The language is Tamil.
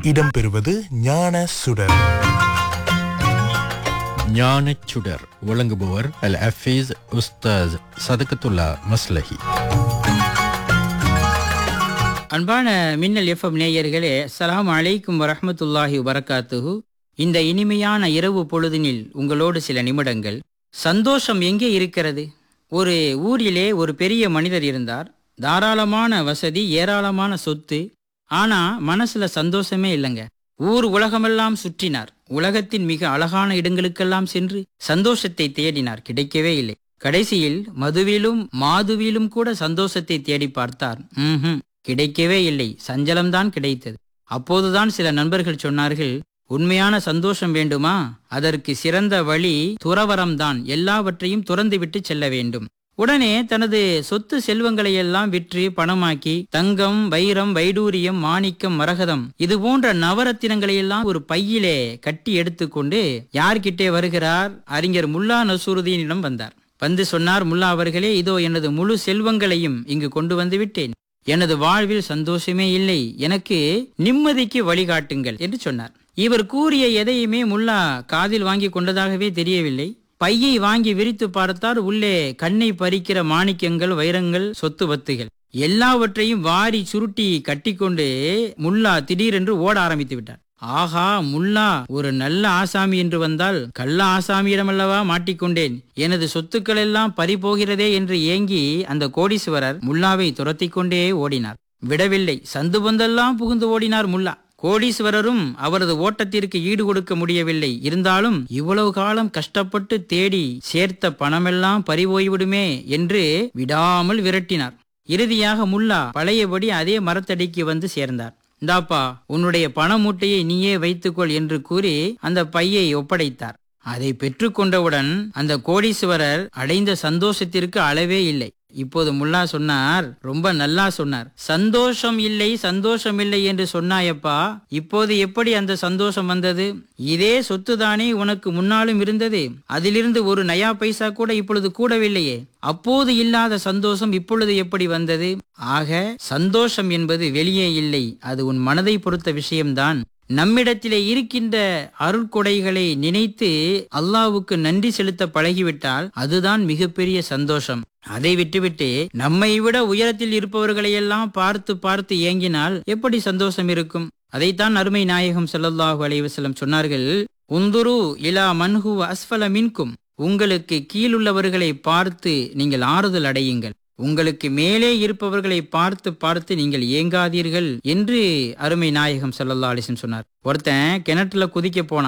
இடம்பெறுவது ஞான சுடர் ஞானச் சுடர் வழங்குபவர் அல் அஃபீஸ் உஸ்தாஸ் சதகத்துல்லா மஸ்லஹி அன்பான மின்னல் எஃப்எம் நேயர்களே அஸ்ஸலாமு அலைக்கும் வரஹ்மத்துல்லாஹி வரகாத்துஹு இந்த இனிமையான இரவு பொழுதினில் உங்களோடு சில நிமிடங்கள் சந்தோஷம் எங்கே இருக்கிறது ஒரு ஊரிலே ஒரு பெரிய மனிதர் இருந்தார் தாராளமான வசதி ஏராளமான சொத்து ஆனா மனசுல சந்தோஷமே இல்லைங்க ஊர் உலகமெல்லாம் சுற்றினார் உலகத்தின் மிக அழகான இடங்களுக்கெல்லாம் சென்று சந்தோஷத்தை தேடினார் கிடைக்கவே இல்லை கடைசியில் மதுவிலும் மாதுவிலும் கூட சந்தோஷத்தை தேடி பார்த்தார் ம்ஹும் கிடைக்கவே இல்லை சஞ்சலம்தான் கிடைத்தது அப்போதுதான் சில நண்பர்கள் சொன்னார்கள் உண்மையான சந்தோஷம் வேண்டுமா அதற்கு சிறந்த வழி துறவரம்தான் எல்லாவற்றையும் துறந்துவிட்டு செல்ல வேண்டும் உடனே தனது சொத்து செல்வங்களை எல்லாம் விற்று பணமாக்கி தங்கம் வைரம் வைடூரியம் மாணிக்கம் மரகதம் இது போன்ற நவரத்தினங்களை எல்லாம் ஒரு பையிலே கட்டி எடுத்துக்கொண்டு யார்கிட்டே வருகிறார் அறிஞர் முல்லா நசூருதீனிடம் வந்தார் வந்து சொன்னார் முல்லா அவர்களே இதோ எனது முழு செல்வங்களையும் இங்கு கொண்டு வந்து விட்டேன் எனது வாழ்வில் சந்தோஷமே இல்லை எனக்கு நிம்மதிக்கு வழிகாட்டுங்கள் என்று சொன்னார் இவர் கூறிய எதையுமே முல்லா காதில் வாங்கி கொண்டதாகவே தெரியவில்லை பையை வாங்கி விரித்து பார்த்தார் உள்ளே கண்ணை பறிக்கிற மாணிக்கங்கள் வைரங்கள் சொத்து வத்துகள் எல்லாவற்றையும் வாரி சுருட்டி கட்டிக்கொண்டு முல்லா திடீரென்று ஓட ஆரம்பித்து விட்டார் ஆஹா முல்லா ஒரு நல்ல ஆசாமி என்று வந்தால் கள்ள ஆசாமியிடமல்லவா மாட்டிக்கொண்டேன் எனது சொத்துக்கள் எல்லாம் பறிபோகிறதே என்று ஏங்கி அந்த கோடீஸ்வரர் முல்லாவை துரத்திக் கொண்டே ஓடினார் விடவில்லை சந்து பொந்தெல்லாம் புகுந்து ஓடினார் முல்லா கோடீஸ்வரரும் அவரது ஓட்டத்திற்கு ஈடு கொடுக்க முடியவில்லை இருந்தாலும் இவ்வளவு காலம் கஷ்டப்பட்டு தேடி சேர்த்த பணமெல்லாம் பறிபோய்விடுமே என்று விடாமல் விரட்டினார் இறுதியாக முல்லா பழையபடி அதே மரத்தடிக்கு வந்து சேர்ந்தார் இந்தாப்பா உன்னுடைய பண மூட்டையை நீயே வைத்துக்கொள் என்று கூறி அந்த பையை ஒப்படைத்தார் அதை பெற்றுக்கொண்டவுடன் அந்த கோடீஸ்வரர் அடைந்த சந்தோஷத்திற்கு அளவே இல்லை இப்போது முல்லா சொன்னார் ரொம்ப நல்லா சொன்னார் சந்தோஷம் இல்லை சந்தோஷம் இல்லை என்று சொன்னாயப்பா இப்போது எப்படி அந்த சந்தோஷம் வந்தது இதே சொத்து தானே உனக்கு முன்னாலும் இருந்தது அதிலிருந்து ஒரு நயா பைசா கூட இப்பொழுது கூடவில்லையே அப்போது இல்லாத சந்தோஷம் இப்பொழுது எப்படி வந்தது ஆக சந்தோஷம் என்பது வெளியே இல்லை அது உன் மனதை பொறுத்த விஷயம்தான் நம்மிடத்திலே இருக்கின்ற அருட்கொடைகளை நினைத்து அல்லாவுக்கு நன்றி செலுத்த பழகிவிட்டால் அதுதான் மிகப்பெரிய சந்தோஷம் அதை விட்டுவிட்டு நம்மை விட உயரத்தில் இருப்பவர்களை எல்லாம் பார்த்து பார்த்து ஏங்கினால் எப்படி சந்தோஷம் இருக்கும் அதைத்தான் அருமை நாயகம் ஸல்லல்லாஹு அலைஹி வஸல்லம் சொன்னார்கள் உந்துரு இலா மன்ஹு அஸ்ஃபல மின்கும் உங்களுக்கு கீழுள்ளவர்களை பார்த்து நீங்கள் ஆறுதல் அடையுங்கள் உங்களுக்கு மேலே இருப்பவர்களை பார்த்து பார்த்து நீங்கள் ஏங்காதீர்கள் என்று அருமை நாயகம் ஸல்லல்லாஹு அலைஹி வஸல்லம் சொன்னார் ஒருத்தன் கிணற்றுல குதிக்க போனான்